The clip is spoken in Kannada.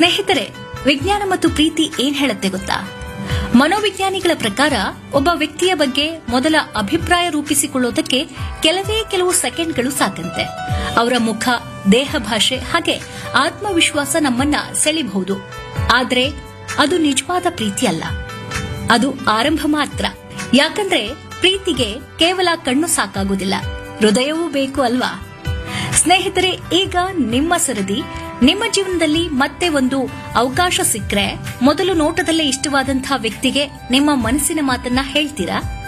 ಸ್ನೇಹಿತರೆ ವಿಜ್ಞಾನ ಮತ್ತು ಪ್ರೀತಿ ಏನ್ ಹೇಳುತ್ತೆ ಗೊತ್ತಾ ಮನೋವಿಜ್ಞಾನಿಗಳ ಪ್ರಕಾರ ಒಬ್ಬ ವ್ಯಕ್ತಿಯ ಬಗ್ಗೆ ಮೊದಲ ಅಭಿಪ್ರಾಯ ರೂಪಿಸಿಕೊಳ್ಳೋದಕ್ಕೆ ಕೆಲವೇ ಕೆಲವು ಸೆಕೆಂಡ್ಗಳು ಸಾಕಂತೆ ಅವರ ಮುಖ ದೇಹ ಭಾಷೆ ಹಾಗೆ ಆತ್ಮವಿಶ್ವಾಸ ನಮ್ಮನ್ನ ಸೆಳಿಬಹುದು ಆದ್ರೆ ಅದು ನಿಜವಾದ ಪ್ರೀತಿ ಅಲ್ಲ ಅದು ಆರಂಭ ಮಾತ್ರ ಯಾಕಂದ್ರೆ ಪ್ರೀತಿಗೆ ಕೇವಲ ಕಣ್ಣು ಸಾಕಾಗುವುದಿಲ್ಲ ಹೃದಯವೂ ಬೇಕು ಅಲ್ವಾ ಸ್ನೇಹಿತರೆ ಈಗ ನಿಮ್ಮ ಸರದಿ ನಿಮ್ಮ ಜೀವನದಲ್ಲಿ ಮತ್ತೆ ಒಂದು ಅವಕಾಶ ಸಿಕ್ಕರೆ ಮೊದಲು ನೋಟದಲ್ಲೇ ಇಷ್ಟವಾದಂತಹ ವ್ಯಕ್ತಿಗೆ ನಿಮ್ಮ ಮನಸ್ಸಿನ ಮಾತನ್ನ ಹೇಳ್ತೀರಾ